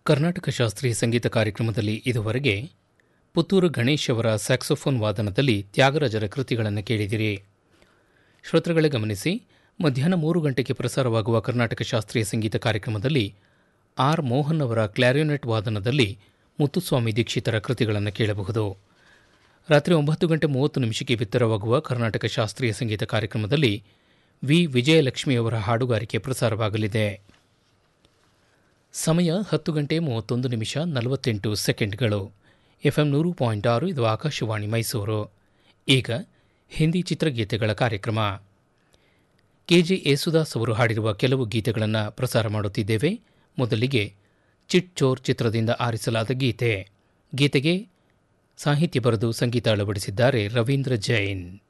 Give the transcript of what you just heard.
ಕರ್ನಾಟಕ ಶಾಸ್ತ್ರೀಯ ಸಂಗೀತ ಕಾರ್ಯಕ್ರಮದಲ್ಲಿ ಇದುವರೆಗೆ ಪುತ್ತೂರು ಗಣೇಶ್ ಅವರ ಸ್ಯಾಕ್ಸೋಫೋನ್ ವಾದನದಲ್ಲಿ ತ್ಯಾಗರಾಜರ ಕೃತಿಗಳನ್ನು ಕೇಳಿದಿರಿ ಶ್ರೋತೃಗಳೇ ಗಮನಿಸಿ ಮಧ್ಯಾಹ್ನ ಮೂರು ಗಂಟೆಗೆ ಪ್ರಸಾರವಾಗುವ ಕರ್ನಾಟಕ ಶಾಸ್ತ್ರೀಯ ಸಂಗೀತ ಕಾರ್ಯಕ್ರಮದಲ್ಲಿ ಆರ್ ಮೋಹನ್ ಅವರ ಕ್ಲಾರಿನೆಟ್ ವಾದನದಲ್ಲಿ ಮುತ್ತುಸ್ವಾಮಿ ದೀಕ್ಷಿತರ ಕೃತಿಗಳನ್ನು ಕೇಳಬಹುದು ರಾತ್ರಿ ಒಂಬತ್ತು ಗಂಟೆ ಮೂವತ್ತು ನಿಮಿಷಕ್ಕೆ ಬಿತ್ತರವಾಗುವ ಕರ್ನಾಟಕ ಶಾಸ್ತ್ರೀಯ ಸಂಗೀತ ಕಾರ್ಯಕ್ರಮದಲ್ಲಿ ವಿ ವಿಜಯಲಕ್ಷ್ಮಿಯವರ ಹಾಡುಗಾರಿಕೆ ಪ್ರಸಾರವಾಗಲಿದೆ ಸಮಯ ಹತ್ತು ಗಂಟೆ ಮೂವತ್ತೊಂದು ನಿಮಿಷ ನಲವತ್ತೆಂಟು ಸೆಕೆಂಡ್ಗಳು ಎಫ್ಎಂ ನೂರು ಪಾಯಿಂಟ್ ಆರು ಇದು ಆಕಾಶವಾಣಿ ಮೈಸೂರು ಈಗ ಹಿಂದಿ ಚಿತ್ರಗೀತೆಗಳ ಕಾರ್ಯಕ್ರಮ ಕೆಜೆ ಯೇಸುದಾಸ್ ಅವರು ಹಾಡಿರುವ ಕೆಲವು ಗೀತೆಗಳನ್ನು ಪ್ರಸಾರ ಮಾಡುತ್ತಿದ್ದೇವೆ ಮೊದಲಿಗೆ ಚಿಟ್ ಚೋರ್ ಚಿತ್ರದಿಂದ ಆರಿಸಲಾದ ಗೀತೆ ಗೀತೆಗೆ ಸಾಹಿತ್ಯ ಬರೆದು ಸಂಗೀತ ಅಳವಡಿಸಿದ್ದಾರೆ ರವೀಂದ್ರ ಜೈನ್